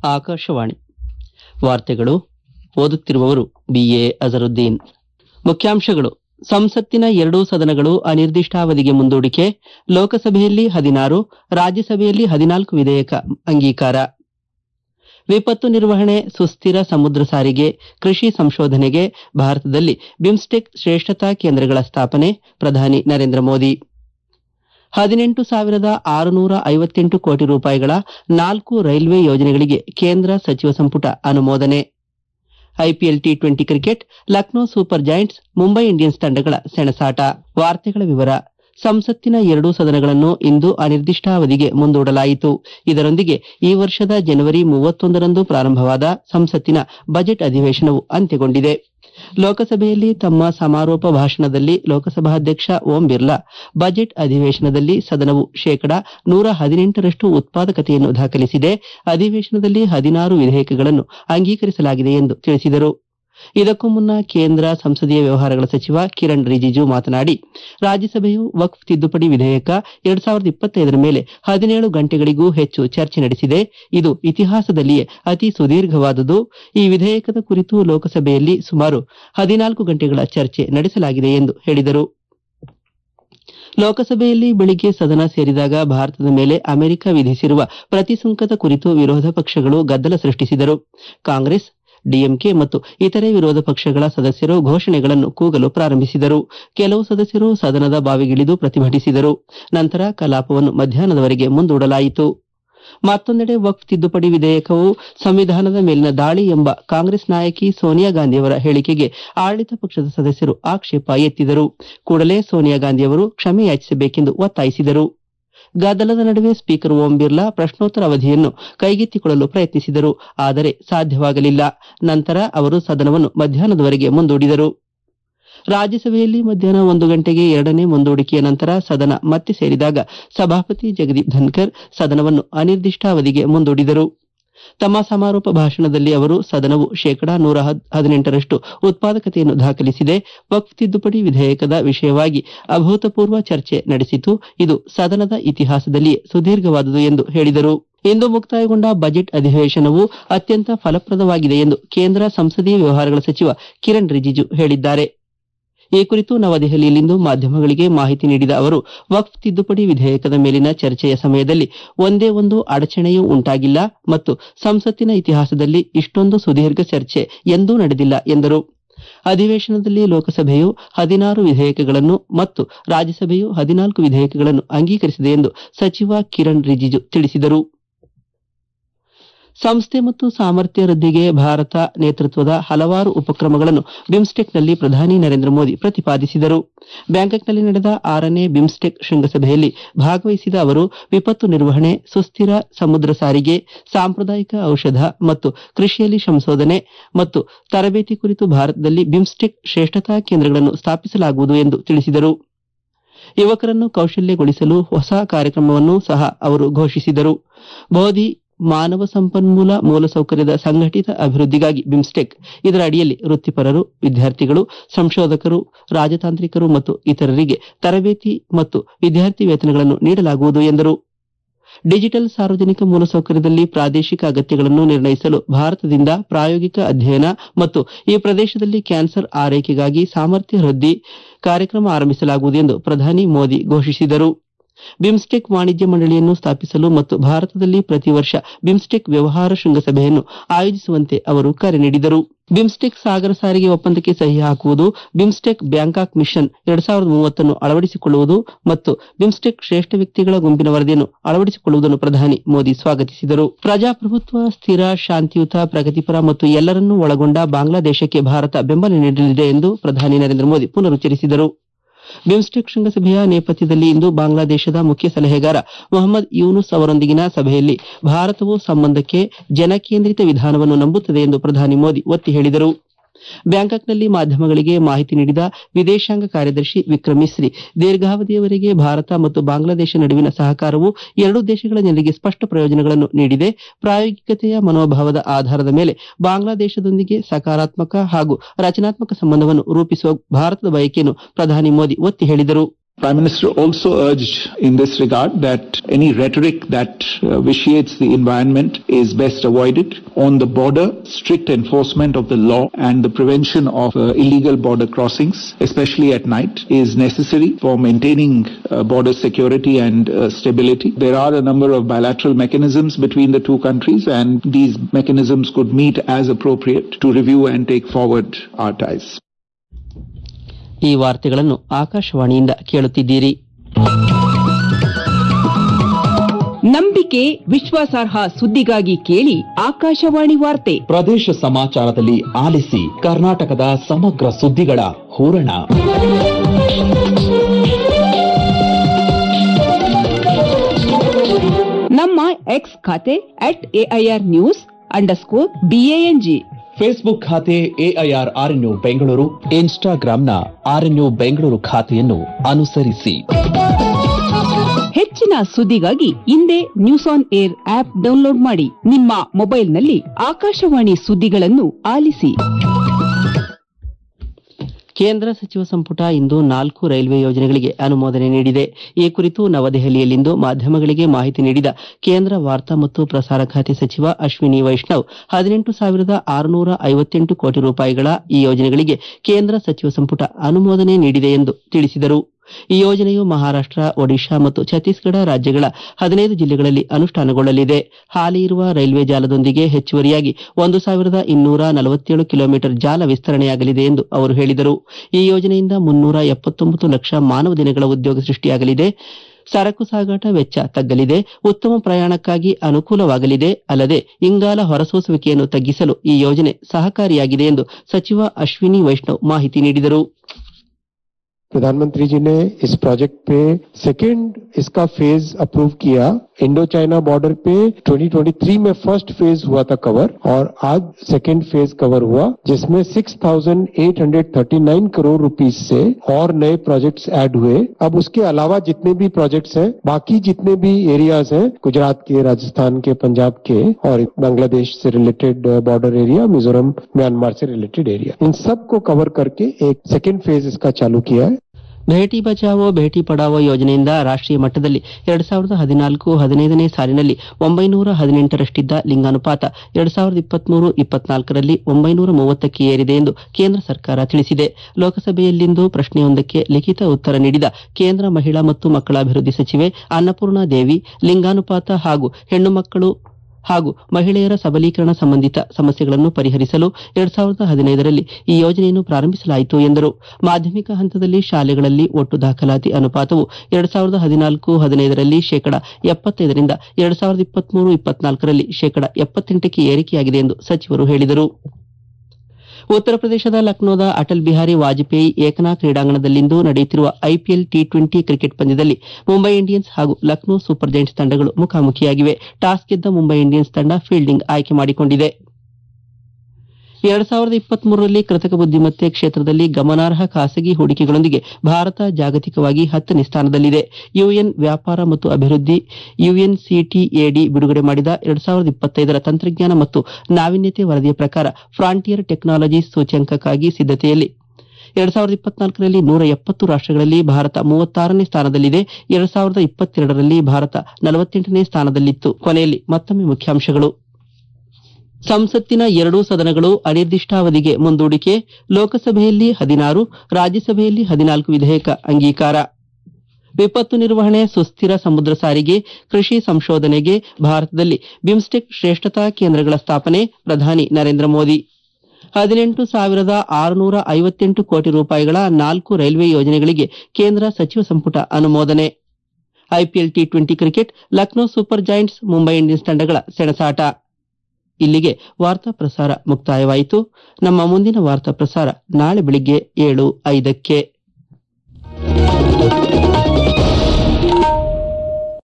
ಆಕಾಶವಾಣಿ ವಾರ್ತೆಗಳು ಓದುತ್ತಿರುವವರು ಬಿಎ ಅಜರುದ್ದೀನ್ ಮುಖ್ಯಾಂಶಗಳು ಸಂಸತ್ತಿನ ಎರಡೂ ಸದನಗಳು ಅನಿರ್ದಿಷ್ಟಾವಧಿಗೆ ಮುಂದೂಡಿಕೆ ಲೋಕಸಭೆಯಲ್ಲಿ ಹದಿನಾರು ರಾಜ್ಯಸಭೆಯಲ್ಲಿ ಹದಿನಾಲ್ಕು ವಿಧೇಯಕ ಅಂಗೀಕಾರ ವಿಪತ್ತು ನಿರ್ವಹಣೆ ಸುಸ್ಥಿರ ಸಮುದ್ರ ಸಾರಿಗೆ ಕೃಷಿ ಸಂಶೋಧನೆಗೆ ಭಾರತದಲ್ಲಿ ಬಿಮ್ಸ್ಟೆಕ್ ಶ್ರೇಷ್ಠತಾ ಕೇಂದ್ರಗಳ ಸ್ಥಾಪನೆ ಪ್ರಧಾನಿ ನರೇಂದ್ರ ಮೋದಿ ಹದಿನೆಂಟು ಸಾವಿರದ ಆರುನೂರ ಐವತ್ತೆಂಟು ಕೋಟಿ ರೂಪಾಯಿಗಳ ನಾಲ್ಕು ರೈಲ್ವೆ ಯೋಜನೆಗಳಿಗೆ ಕೇಂದ್ರ ಸಚಿವ ಸಂಪುಟ ಅನುಮೋದನೆ IPL T twenty cricket Lucknow Super Giants Mumbai Indians ತಂಡಗಳ ಸೆಣಸಾಟ ವಾರ್ತೆಗಳ ವಿವರ ಸಂಸತ್ತಿನ ಎರಡೂ ಸದನಗಳನ್ನು ಇಂದು ಅನಿರ್ದಿಷ್ಟಾವಧಿಗೆ ಮುಂದೂಡಲಾಯಿತು ಇದರೊಂದಿಗೆ ಈ ವರ್ಷದ ಜನವರಿ ಮೂವತ್ತೊಂದರಂದು ಪ್ರಾರಂಭವಾದ ಸಂಸತ್ತಿನ ಬಜೆಟ್ ಅಧಿವೇಶನವು ಅಂತ್ಯಗೊಂಡಿದೆ ಲೋಕಸಭೆಯಲ್ಲಿ ತಮ್ಮ ಸಮಾರೋಪ ಭಾಷಣದಲ್ಲಿ ಲೋಕಸಭಾಧ್ಯಕ್ಷ ಓಂ ಬಿರ್ಲಾ ಬಜೆಟ್ ಅಧಿವೇಶನದಲ್ಲಿ ಸದನವು ಶೇಕಡಾ ನೂರ ಹದಿನೆಂಟರಷ್ಟು ಉತ್ಪಾದಕತೆಯನ್ನು ದಾಖಲಿಸಿದೆ ಅಧಿವೇಶನದಲ್ಲಿ ಹದಿನಾರು ವಿಧೇಯಕಗಳನ್ನು ಅಂಗೀಕರಿಸಲಾಗಿದೆ ಎಂದು ತಿಳಿಸಿದರು ಇದಕ್ಕೂ ಮುನ್ನ ಕೇಂದ್ರ ಸಂಸದೀಯ ವ್ಯವಹಾರಗಳ ಸಚಿವ ಕಿರಣ್ ರಿಜಿಜು ಮಾತನಾಡಿ ರಾಜ್ಯಸಭೆಯು ವಕ್ಫ್ ತಿದ್ದುಪಡಿ ವಿಧೇಯಕ ಎರಡ್ ಸಾವಿರದ ಇಪ್ಪತ್ತೈದರ ಮೇಲೆ ಹದಿನೇಳು ಗಂಟೆಗಳಿಗೂ ಹೆಚ್ಚು ಚರ್ಚೆ ನಡೆಸಿದೆ ಇದು ಇತಿಹಾಸದಲ್ಲಿಯೇ ಅತಿ ಸುದೀರ್ಘವಾದುದು ಈ ವಿಧೇಯಕದ ಕುರಿತು ಲೋಕಸಭೆಯಲ್ಲಿ ಸುಮಾರು ಹದಿನಾಲ್ಕು ಗಂಟೆಗಳ ಚರ್ಚೆ ನಡೆಸಲಾಗಿದೆ ಎಂದು ಹೇಳಿದರು ಲೋಕಸಭೆಯಲ್ಲಿ ಬೆಳಿಗ್ಗೆ ಸದನ ಸೇರಿದಾಗ ಭಾರತದ ಮೇಲೆ ಅಮೆರಿಕ ವಿಧಿಸಿರುವ ಪ್ರತಿಸುಂಕದ ಕುರಿತು ವಿರೋಧ ಪಕ್ಷಗಳು ಗದ್ದಲ ಸೃಷ್ಟಿಸಿದರು ಕಾಂಗ್ರೆಸ್ ಡಿಎಂಕೆ ಮತ್ತು ಇತರೆ ವಿರೋಧ ಪಕ್ಷಗಳ ಸದಸ್ಯರು ಘೋಷಣೆಗಳನ್ನು ಕೂಗಲು ಪ್ರಾರಂಭಿಸಿದರು ಕೆಲವು ಸದಸ್ಯರು ಸದನದ ಬಾವಿಗಿಳಿದು ಪ್ರತಿಭಟಿಸಿದರು ನಂತರ ಕಲಾಪವನ್ನು ಮಧ್ಯಾಹ್ನದವರೆಗೆ ಮುಂದೂಡಲಾಯಿತು ಮತ್ತೊಂದೆಡೆ ವಕ್ಫ್ ತಿದ್ದುಪಡಿ ವಿಧೇಯಕವು ಸಂವಿಧಾನದ ಮೇಲಿನ ದಾಳಿ ಎಂಬ ಕಾಂಗ್ರೆಸ್ ನಾಯಕಿ ಸೋನಿಯಾ ಗಾಂಧಿಯವರ ಹೇಳಿಕೆಗೆ ಆಡಳಿತ ಪಕ್ಷದ ಸದಸ್ಯರು ಆಕ್ಷೇಪ ಎತ್ತಿದರು ಕೂಡಲೇ ಸೋನಿಯಾ ಗಾಂಧಿಯವರು ಕ್ಷಮೆ ಯಾಚಿಸಬೇಕೆಂದು ಒತ್ತಾಯಿಸಿದರು ಗದ್ದಲದ ನಡುವೆ ಸ್ಪೀಕರ್ ಓಂ ಬಿರ್ಲಾ ಪ್ರಶ್ನೋತ್ತರ ಅವಧಿಯನ್ನು ಕೈಗೆತ್ತಿಕೊಳ್ಳಲು ಪ್ರಯತ್ನಿಸಿದರು ಆದರೆ ಸಾಧ್ಯವಾಗಲಿಲ್ಲ ನಂತರ ಅವರು ಸದನವನ್ನು ಮಧ್ಯಾಹ್ನದವರೆಗೆ ಮುಂದೂಡಿದರು ರಾಜ್ಯಸಭೆಯಲ್ಲಿ ಮಧ್ಯಾಹ್ನ ಒಂದು ಗಂಟೆಗೆ ಎರಡನೇ ಮುಂದೂಡಿಕೆಯ ನಂತರ ಸದನ ಮತ್ತೆ ಸೇರಿದಾಗ ಸಭಾಪತಿ ಜಗದೀಪ್ ಧನ್ಕರ್ ಸದನವನ್ನು ಅನಿರ್ದಿಷ್ಟಾವಧಿಗೆ ಮುಂದೂಡಿದರು ತಮ್ಮ ಸಮಾರೋಪ ಭಾಷಣದಲ್ಲಿ ಅವರು ಸದನವು ಶೇಕಡಾ ನೂರ ಹದಿನೆಂಟರಷ್ಟು ಉತ್ಪಾದಕತೆಯನ್ನು ದಾಖಲಿಸಿದೆ ವಕ್ಫ್ ತಿದ್ದುಪಡಿ ವಿಧೇಯಕದ ವಿಷಯವಾಗಿ ಅಭೂತಪೂರ್ವ ಚರ್ಚೆ ನಡೆಸಿತು ಇದು ಸದನದ ಇತಿಹಾಸದಲ್ಲಿಯೇ ಸುದೀರ್ಘವಾದುದು ಎಂದು ಹೇಳಿದರು ಇಂದು ಮುಕ್ತಾಯಗೊಂಡ ಬಜೆಟ್ ಅಧಿವೇಶನವು ಅತ್ಯಂತ ಫಲಪ್ರದವಾಗಿದೆ ಎಂದು ಕೇಂದ್ರ ಸಂಸದೀಯ ವ್ಯವಹಾರಗಳ ಸಚಿವ ಕಿರಣ್ ರಿಜಿಜು ಹೇಳಿದ್ದಾರೆ ಈ ಕುರಿತು ನವದೆಹಲಿಯಲ್ಲಿಂದು ಮಾಧ್ಯಮಗಳಿಗೆ ಮಾಹಿತಿ ನೀಡಿದ ಅವರು ವಕ್ಫ್ ತಿದ್ದುಪಡಿ ವಿಧೇಯಕದ ಮೇಲಿನ ಚರ್ಚೆಯ ಸಮಯದಲ್ಲಿ ಒಂದೇ ಒಂದು ಅಡಚಣೆಯೂ ಉಂಟಾಗಿಲ್ಲ ಮತ್ತು ಸಂಸತ್ತಿನ ಇತಿಹಾಸದಲ್ಲಿ ಇಷ್ಟೊಂದು ಸುದೀರ್ಘ ಚರ್ಚೆ ಎಂದೂ ನಡೆದಿಲ್ಲ ಎಂದರು ಅಧಿವೇಶನದಲ್ಲಿ ಲೋಕಸಭೆಯು ಹದಿನಾರು ವಿಧೇಯಕಗಳನ್ನು ಮತ್ತು ರಾಜ್ಯಸಭೆಯು ಹದಿನಾಲ್ಕು ವಿಧೇಯಕಗಳನ್ನು ಅಂಗೀಕರಿಸಿದೆ ಎಂದು ಸಚಿವ ಕಿರಣ್ ರಿಜಿಜು ತಿಳಿಸಿದರು ಸಂಸ್ಥೆ ಮತ್ತು ಸಾಮರ್ಥ್ಯ ವೃದ್ಧಿಗೆ ಭಾರತ ನೇತೃತ್ವದ ಹಲವಾರು ಉಪಕ್ರಮಗಳನ್ನು ಬಿಮ್ಸ್ಟೆಕ್ನಲ್ಲಿ ಪ್ರಧಾನಿ ನರೇಂದ್ರ ಮೋದಿ ಪ್ರತಿಪಾದಿಸಿದರು ಬ್ಯಾಂಕಾಕ್ನಲ್ಲಿ ನಡೆದ ಆರನೇ ಬಿಮ್ಸ್ಟೆಕ್ ಶೃಂಗಸಭೆಯಲ್ಲಿ ಭಾಗವಹಿಸಿದ ಅವರು ವಿಪತ್ತು ನಿರ್ವಹಣೆ ಸುಸ್ಥಿರ ಸಮುದ್ರ ಸಾರಿಗೆ ಸಾಂಪ್ರದಾಯಿಕ ಔಷಧ ಮತ್ತು ಕೃಷಿಯಲ್ಲಿ ಸಂಶೋಧನೆ ಮತ್ತು ತರಬೇತಿ ಕುರಿತು ಭಾರತದಲ್ಲಿ ಬಿಮ್ಸ್ಟೆಕ್ ಶ್ರೇಷ್ಠತಾ ಕೇಂದ್ರಗಳನ್ನು ಸ್ಥಾಪಿಸಲಾಗುವುದು ಎಂದು ತಿಳಿಸಿದರು ಯುವಕರನ್ನು ಕೌಶಲ್ಯಗೊಳಿಸಲು ಹೊಸ ಕಾರ್ಯಕ್ರಮವನ್ನು ಸಹ ಅವರು ಘೋಷಿಸಿದರು ಬೋಧಿ ಮಾನವ ಸಂಪನ್ಮೂಲ ಮೂಲಸೌಕರ್ಯದ ಸಂಘಟಿತ ಅಭಿವೃದ್ಧಿಗಾಗಿ ಬಿಮ್ಸ್ಟೆಕ್ ಇದರ ಅಡಿಯಲ್ಲಿ ವೃತ್ತಿಪರರು ವಿದ್ಯಾರ್ಥಿಗಳು ಸಂಶೋಧಕರು ರಾಜತಾಂತ್ರಿಕರು ಮತ್ತು ಇತರರಿಗೆ ತರಬೇತಿ ಮತ್ತು ವಿದ್ಯಾರ್ಥಿ ವೇತನಗಳನ್ನು ನೀಡಲಾಗುವುದು ಎಂದರು ಡಿಜಿಟಲ್ ಸಾರ್ವಜನಿಕ ಮೂಲಸೌಕರ್ಯದಲ್ಲಿ ಪ್ರಾದೇಶಿಕ ಅಗತ್ಯಗಳನ್ನು ನಿರ್ಣಯಿಸಲು ಭಾರತದಿಂದ ಪ್ರಾಯೋಗಿಕ ಅಧ್ಯಯನ ಮತ್ತು ಈ ಪ್ರದೇಶದಲ್ಲಿ ಕ್ಯಾನ್ಸರ್ ಆರೈಕೆಗಾಗಿ ಸಾಮರ್ಥ್ಯ ವೃದ್ಧಿ ಕಾರ್ಯಕ್ರಮ ಆರಂಭಿಸಲಾಗುವುದು ಎಂದು ಪ್ರಧಾನಿ ಮೋದಿ ಘೋಷಿಸಿದರು ಬಿಮ್ಸ್ಟೆಕ್ ವಾಣಿಜ್ಯ ಮಂಡಳಿಯನ್ನು ಸ್ಥಾಪಿಸಲು ಮತ್ತು ಭಾರತದಲ್ಲಿ ಪ್ರತಿ ವರ್ಷ ಬಿಮ್ಸ್ಟೆಕ್ ವ್ಯವಹಾರ ಶೃಂಗಸಭೆಯನ್ನು ಆಯೋಜಿಸುವಂತೆ ಅವರು ಕರೆ ನೀಡಿದರು ಬಿಮ್ಸ್ಟೆಕ್ ಸಾಗರ ಸಾರಿಗೆ ಒಪ್ಪಂದಕ್ಕೆ ಸಹಿ ಹಾಕುವುದು ಬಿಮ್ಸ್ಟೆಕ್ ಬ್ಯಾಂಕಾಕ್ ಮಿಷನ್ ಎರಡ್ ಸಾವಿರದ ಮೂವತ್ತನ್ನು ಅಳವಡಿಸಿಕೊಳ್ಳುವುದು ಮತ್ತು ಬಿಮ್ಸ್ಟೆಕ್ ಶ್ರೇಷ್ಠ ವ್ಯಕ್ತಿಗಳ ಗುಂಪಿನ ವರದಿಯನ್ನು ಅಳವಡಿಸಿಕೊಳ್ಳುವುದನ್ನು ಪ್ರಧಾನಿ ಮೋದಿ ಸ್ವಾಗತಿಸಿದರು ಪ್ರಜಾಪ್ರಭುತ್ವ ಸ್ಥಿರ ಶಾಂತಿಯುತ ಪ್ರಗತಿಪರ ಮತ್ತು ಎಲ್ಲರನ್ನೂ ಒಳಗೊಂಡ ಬಾಂಗ್ಲಾದೇಶಕ್ಕೆ ಭಾರತ ಬೆಂಬಲ ನೀಡಲಿದೆ ಎಂದು ಪ್ರಧಾನಿ ನರೇಂದ್ರ ಮೋದಿ ಪುನರುಚ್ಚರಿಸಿದರು ಬಿಮ್ಸ್ಟೆಕ್ ಶೃಂಗಸಭೆಯ ನೇಪಥ್ಯದಲ್ಲಿ ಇಂದು ಬಾಂಗ್ಲಾದೇಶದ ಮುಖ್ಯ ಸಲಹೆಗಾರ ಮೊಹಮ್ಮದ್ ಯೂನುಸ್ ಅವರೊಂದಿಗಿನ ಸಭೆಯಲ್ಲಿ ಭಾರತವು ಸಂಬಂಧಕ್ಕೆ ಜನಕೇಂದ್ರಿತ ವಿಧಾನವನ್ನು ನಂಬುತ್ತದೆ ಎಂದು ಪ್ರಧಾನಿ ಮೋದಿ ಒತ್ತಿ ಹೇಳಿದರು ಬ್ಯಾಂಕಾಕ್ನಲ್ಲಿ ಮಾಧ್ಯಮಗಳಿಗೆ ಮಾಹಿತಿ ನೀಡಿದ ವಿದೇಶಾಂಗ ಕಾರ್ಯದರ್ಶಿ ವಿಕ್ರಮ್ ಮಿಸ್ರಿ ದೀರ್ಘಾವಧಿಯವರೆಗೆ ಭಾರತ ಮತ್ತು ಬಾಂಗ್ಲಾದೇಶ ನಡುವಿನ ಸಹಕಾರವು ಎರಡೂ ದೇಶಗಳ ಜನರಿಗೆ ಸ್ಪಷ್ಟ ಪ್ರಯೋಜನಗಳನ್ನು ನೀಡಿದೆ ಪ್ರಾಯೋಗಿಕತೆಯ ಮನೋಭಾವದ ಆಧಾರದ ಮೇಲೆ ಬಾಂಗ್ಲಾದೇಶದೊಂದಿಗೆ ಸಕಾರಾತ್ಮಕ ಹಾಗೂ ರಚನಾತ್ಮಕ ಸಂಬಂಧವನ್ನು ರೂಪಿಸುವ ಭಾರತದ ಬಯಕೆಯನ್ನು ಪ್ರಧಾನಿ ಮೋದಿ ಒತ್ತಿ ಹೇಳಿದರು Prime Minister also urged in this regard that any rhetoric that uh, vitiates the environment is best avoided. On the border, strict enforcement of the law and the prevention of uh, illegal border crossings, especially at night, is necessary for maintaining uh, border security and uh, stability. There are a number of bilateral mechanisms between the two countries and these mechanisms could meet as appropriate to review and take forward our ties. ಈ ವಾರ್ತೆಗಳನ್ನು ಆಕಾಶವಾಣಿಯಿಂದ ಕೇಳುತ್ತಿದ್ದೀರಿ ನಂಬಿಕೆ ವಿಶ್ವಾಸಾರ್ಹ ಸುದ್ದಿಗಾಗಿ ಕೇಳಿ ಆಕಾಶವಾಣಿ ವಾರ್ತೆ ಪ್ರದೇಶ ಸಮಾಚಾರದಲ್ಲಿ ಆಲಿಸಿ ಕರ್ನಾಟಕದ ಸಮಗ್ರ ಸುದ್ದಿಗಳ ಹೂರಣ ನಮ್ಮ ಎಕ್ಸ್ ಖಾತೆ at AIR news underscore B A N G Facebook ಖಾತೆ ಎಐಆರ್ ಆರ್ಎನ್ಯು ಬೆಂಗಳೂರು ಇನ್ಸ್ಟಾಗ್ರಾಂನ ಆರ್ಎನ್ಯು ಬೆಂಗಳೂರು ಖಾತೆಯನ್ನು ಅನುಸರಿಸಿ ಹೆಚ್ಚಿನ ಸುದ್ದಿಗಾಗಿ ಹಿಂದೆ news on air app download ಮಾಡಿ ನಿಮ್ಮ ಮೊಬೈಲ್ನಲ್ಲಿ ಆಕಾಶವಾಣಿ ಸುದ್ದಿಗಳನ್ನು ಆಲಿಸಿ ಕೇಂದ್ರ ಸಚಿವ ಸಂಪುಟ ಇಂದು ನಾಲ್ಕು ರೈಲ್ವೆ ಯೋಜನೆಗಳಿಗೆ ಅನುಮೋದನೆ ನೀಡಿದೆ ಈ ಕುರಿತು ನವದೆಹಲಿಯಲ್ಲಿಂದು ಮಾಧ್ಯಮಗಳಿಗೆ ಮಾಹಿತಿ ನೀಡಿದ ಕೇಂದ್ರ ವಾರ್ತಾ ಮತ್ತು ಪ್ರಸಾರ ಖಾತೆ ಸಚಿವ ಅಶ್ವಿನಿ ವೈಷ್ಣವ್ ಹದಿನೆಂಟು ಸಾವಿರದ ಆರುನೂರ ಐವತ್ತೆಂಟು ಕೋಟಿ ರೂಪಾಯಿಗಳ ಈ ಯೋಜನೆಗಳಿಗೆ ಕೇಂದ್ರ ಸಚಿವ ಸಂಪುಟ ಅನುಮೋದನೆ ನೀಡಿದೆ ಎಂದು ತಿಳಿಸಿದರು ಈ ಯೋಜನೆಯು ಮಹಾರಾಷ್ಟ್ರ ಒಡಿಶಾ ಮತ್ತು ಛತ್ತೀಸ್ಗಢ ರಾಜ್ಯಗಳ ಹದಿನೈದು ಜಿಲ್ಲೆಗಳಲ್ಲಿ ಅನುಷ್ಠಾನಗೊಳ್ಳಲಿದೆ ಹಾಲಿ ಇರುವ ರೈಲ್ವೆ ಜಾಲದೊಂದಿಗೆ ಹೆಚ್ಚುವರಿಯಾಗಿ ಒಂದು ಸಾವಿರದ ಇನ್ನೂರ ನಲವತ್ತೇಳು ಕಿಲೋಮೀಟರ್ ಜಾಲ ವಿಸ್ತರಣೆಯಾಗಲಿದೆ ಎಂದು ಅವರು ಹೇಳಿದರು ಈ ಯೋಜನೆಯಿಂದ ಮುನ್ನೂರ ಎಪ್ಪತ್ತೊಂಬತ್ತು ಲಕ್ಷ ಮಾನವ ದಿನಗಳ ಉದ್ಯೋಗ ಸೃಷ್ಟಿಯಾಗಲಿದೆ ಸರಕು ಸಾಗಾಟ ವೆಚ್ಚ ತಗ್ಗಲಿದೆ ಉತ್ತಮ ಪ್ರಯಾಣಕ್ಕಾಗಿ ಅನುಕೂಲವಾಗಲಿದೆ ಅಲ್ಲದೆ ಇಂಗಾಲ ಹೊರಸೂಸುವಿಕೆಯನ್ನು ತಗ್ಗಿಸಲು ಈ ಯೋಜನೆ ಸಹಕಾರಿಯಾಗಿದೆ ಎಂದು ಸಚಿವ ಅಶ್ವಿನಿ ವೈಷ್ಣವ್ ಮಾಹಿತಿ ನೀಡಿದರು प्रधानमंत्री जी ने इस प्रोजेक्ट पे सेकेंड इसका फेज अप्रूव किया इंडो चाइना बॉर्डर पे 2023 में फर्स्ट फेज हुआ था कवर और आज सेकेंड फेज कवर हुआ जिसमें 6,839 करोड़ रुपीस से और नए प्रोजेक्ट्स ऐड हुए अब उसके अलावा जितने भी प्रोजेक्ट्स हैं बाकी जितने भी एरियाज हैं गुजरात के राजस्थान के पंजाब के और बांग्लादेश से related border area Mizoram Myanmar से रिलेटेड एरिया इन सब को कवर करके एक सेकेंड फेज इसका चालू किया है ಭೇಟಿ ಬಚಾವೋ ಭೇಟಿ ಪಡಾವೋ ಯೋಜನೆಯಿಂದ ರಾಷ್ಟ್ರೀಯ ಮಟ್ಟದಲ್ಲಿ ಎರಡ್ ಸಾವಿರದ ಹದಿನಾಲ್ಕು ಹದಿನೈದನೇ ಸಾಲಿನಲ್ಲಿ ಒಂಬೈನೂರ ಹದಿನೆಂಟರಷ್ಟಿದ್ದ ಲಿಂಗಾನುಪಾತ ಎರಡ್ ಸಾವಿರದ ಇಪ್ಪತ್ಮೂರು ಇಪ್ಪತ್ನಾಲ್ಕರಲ್ಲಿ ಒಂಬೈನೂರ ಮೂವತ್ತಕ್ಕೆ ಏರಿದೆ ಎಂದು ಕೇಂದ್ರ ಸರ್ಕಾರ ತಿಳಿಸಿದೆ ಲೋಕಸಭೆಯಲ್ಲಿಂದು ಪ್ರಶ್ನೆಯೊಂದಕ್ಕೆ ಲಿಖಿತ ಉತ್ತರ ನೀಡಿದ ಕೇಂದ್ರ ಮಹಿಳಾ ಮತ್ತು ಮಕ್ಕಳ ಅಭಿವೃದ್ಧಿ ಸಚಿವೆ ಅನ್ನಪೂರ್ಣ ದೇವಿ ಲಿಂಗಾನುಪಾತ ಹಾಗೂ ಹೆಣ್ಣು ಮಕ್ಕಳು ಹಾಗೂ ಮಹಿಳೆಯರ ಸಬಲೀಕರಣ ಸಂಬಂಧಿತ ಸಮಸ್ಯೆಗಳನ್ನು ಪರಿಹರಿಸಲು ಎರಡ್ ಸಾವಿರದ ಹದಿನೈದರಲ್ಲಿ ಈ ಯೋಜನೆಯನ್ನು ಪ್ರಾರಂಭಿಸಲಾಯಿತು ಎಂದರು ಮಾಧ್ಯಮಿಕ ಹಂತದಲ್ಲಿ ಶಾಲೆಗಳಲ್ಲಿ ಒಟ್ಟು ದಾಖಲಾತಿ ಅನುಪಾತವು ಎರಡ್ ಸಾವಿರದ ಹದಿನಾಲ್ಕು ಹದಿನೈದರಲ್ಲಿ ಶೇಕಡ ಎಪ್ಪತ್ತೈದರಿಂದ ಎರಡ್ ಸಾವಿರದ ಇಪ್ಪತ್ಮೂರು ಇಪ್ಪತ್ನಾಲ್ಕರಲ್ಲಿ ಶೇಕಡ ಎಪ್ಪತ್ತೆಂಟಕ್ಕೆ ಏರಿಕೆಯಾಗಿದೆ ಎಂದು ಸಚಿವರು ಹೇಳಿದರು ಉತ್ತರ ಪ್ರದೇಶದ ಲಕ್ನೋದ ಅಟಲ್ ಬಿಹಾರಿ ವಾಜಪೇಯಿ ಏಕನಾ ಕ್ರೀಡಾಂಗಣದಲ್ಲಿಂದು ನಡೆಯುತ್ತಿರುವ ಐಪಿಎಲ್ ಟಿ ಟ್ವೆಂಟಿ ಕ್ರಿಕೆಟ್ ಪಂದ್ಯದಲ್ಲಿ ಮುಂಬೈ ಇಂಡಿಯನ್ಸ್ ಹಾಗೂ ಲಕ್ನೋ ಸೂಪರ್ ಜೈಂಟ್ಸ್ ತಂಡಗಳು ಮುಖಾಮುಖಿಯಾಗಿವೆ ಟಾಸ್ ಗೆದ್ದ ಮುಂಬೈ ಇಂಡಿಯನ್ಸ್ ತಂಡ ಫೀಲ್ಡಿಂಗ್ ಆಯ್ಕೆ ಮಾಡಿಕೊಂಡಿದೆ ಎರಡ್ ಸಾವಿರದ ಇಪ್ಪತ್ಮೂರರಲ್ಲಿ ಕೃತಕ ಬುದ್ದಿಮತ್ತೆ ಕ್ಷೇತ್ರದಲ್ಲಿ ಗಮನಾರ್ಹ ಖಾಸಗಿ ಹೂಡಿಕೆಗಳೊಂದಿಗೆ ಭಾರತ ಜಾಗತಿಕವಾಗಿ ಹತ್ತನೇ ಸ್ಥಾನದಲ್ಲಿದೆ ಯುಎನ್ ವ್ಯಾಪಾರ ಮತ್ತು ಅಭಿವೃದ್ಧಿ ಯುಎನ್ಸಿಟಿಎಡಿ ಬಿಡುಗಡೆ ಮಾಡಿದ ಎರಡ್ ಸಾವಿರದ ಇಪ್ಪತ್ತೈದರ ತಂತ್ರಜ್ಞಾನ ಮತ್ತು ನಾವೀನ್ಯತೆ ವರದಿಯ ಪ್ರಕಾರ ಫ್ರಾಂಟಿಯರ್ ಟೆಕ್ನಾಲಜಿ ಸೂಚ್ಯಂಕಕ್ಕಾಗಿ ಸಿದ್ಧತೆಯಲ್ಲಿ ಎರಡ್ ಸಾವಿರದ ಇಪ್ಪತ್ನಾಲ್ಕರಲ್ಲಿ ನೂರ ಎಪ್ಪತ್ತು ರಾಷ್ಟ್ರಗಳಲ್ಲಿ ಭಾರತ ಮೂವತ್ತಾರನೇ ಸ್ಥಾನದಲ್ಲಿದೆ ಎರಡ್ ಸಾವಿರದ ಇಪ್ಪತ್ತೆರಡರಲ್ಲಿ ಭಾರತ ನಲವತ್ತೆಂಟನೇ ಸ್ಥಾನದಲ್ಲಿತ್ತು ಕೊನೆಯಲ್ಲಿ ಮತ್ತೊಮ್ಮೆ ಮುಖ್ಯಾಂಶಗಳು ಸಂಸತ್ತಿನ ಎರಡೂ ಸದನಗಳು ಅನಿರ್ದಿಷ್ಟಾವಧಿಗೆ ಮುಂದೂಡಿಕೆ ಲೋಕಸಭೆಯಲ್ಲಿ ಹದಿನಾರು ರಾಜ್ಯಸಭೆಯಲ್ಲಿ ಹದಿನಾಲ್ಕು ವಿಧೇಯಕ ಅಂಗೀಕಾರ ವಿಪತ್ತು ನಿರ್ವಹಣೆ ಸುಸ್ಥಿರ ಸಮುದ್ರ ಸಾರಿಗೆ ಕೃಷಿ ಸಂಶೋಧನೆಗೆ ಭಾರತದಲ್ಲಿ ಬಿಮ್ಸ್ಟೆಕ್ ಶ್ರೇಷ್ಠತಾ ಕೇಂದ್ರಗಳ ಸ್ಥಾಪನೆ ಪ್ರಧಾನಿ ನರೇಂದ್ರ ಮೋದಿ ಹದಿನೆಂಟು ಸಾವಿರದ ಆರುನೂರ ಐವತ್ತೆಂಟು ಕೋಟಿ ರೂಪಾಯಿಗಳ ನಾಲ್ಕು ರೈಲ್ವೆ ಯೋಜನೆಗಳಿಗೆ ಕೇಂದ್ರ ಸಚಿವ ಸಂಪುಟ ಅನುಮೋದನೆ IPL T twenty cricket Lucknow Super Giants Mumbai Indians ತಂಡಗಳ ಸೆಣಸಾಟ ಇಲ್ಲಿಗೆ ವಾರ್ತಾ ಪ್ರಸಾರ ಮುಕ್ತಾಯವಾಯಿತು ನಮ್ಮ ಮುಂದಿನ ವಾರ್ತಾ ಪ್ರಸಾರ ನಾಳೆ ಬೆಳಿಗ್ಗೆ ಏಳು ಐದಕ್ಕೆ